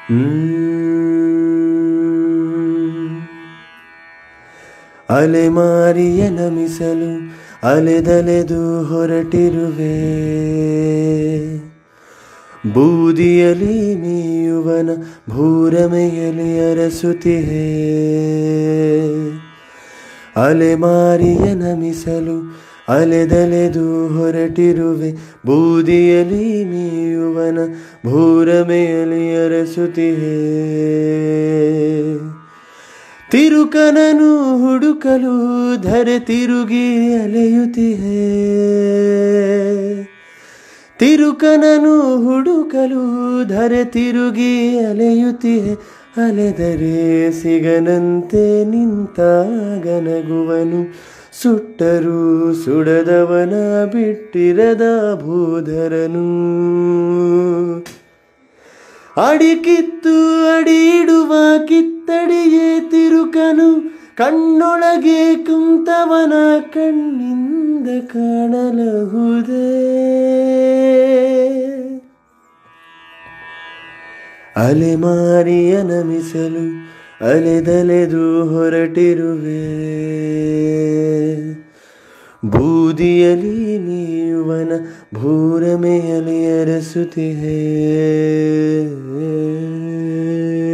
ಹ್ಮ್. ಅಲೆಮಾರಿಯ ನಮಿಸಲು ಅಲೆದಲೆದು ಹೊರಟಿರುವೆ ಬೂದಿಯಲಿ ಮೇಯುವನ ಭೂರಮೆಯಲಿ ಅರಸುತ್ತಿಹೆ ಅಲೆಮಾರಿಯ ನಮಿಸಲು ಅಲೆದಲೆದು ಹೊರಟಿರುವೆ ಬೂದಿಯಲಿ ಮೇಯುವನ ಭೂರಮೆಯಲಿ ಅರಸುತ್ತಿಹೆ ತಿರುಕನನು ಹುಡುಕಲು ಧರೆ ತಿರುಗಿ ಅಲೆಯುತ್ತಿಹೆ ತಿರುಕನನು ಹುಡುಕಲು ಧರೆ ತಿರುಗಿ ಅಲೆಯುತ್ತಿಹೆ ಅಲೆದರೆ ಸಿಗನಂತೆ ನಿಂತಾಗ ನಗುವನು ಸುಟ್ಟರೂ ಸುಡದವನ ಬಿಟ್ಟಿರದ ಭೂಧರನು ಅಡಿಕಿತ್ತು ಅಡಿಯಿಡುವ ಕಿತ್ತಡಿಯೇ ತಿರುಕನು ಕಣ್ಣೊಳಗೆ ಕುಂತವನ ಕಣ್ಣಿಂದ ಕಾಣಲಹುದೇ ಅಲೆಮಾರಿಯ ನಮಿಸಲು ಅಲೆದಲೆದು ಹೊರಟಿರುವೆ ಬೂದಿಯಲಿ ನೀವನ ಭೂರಮೆಯಲಿ ಅರಸುತ್ತಿಹೇ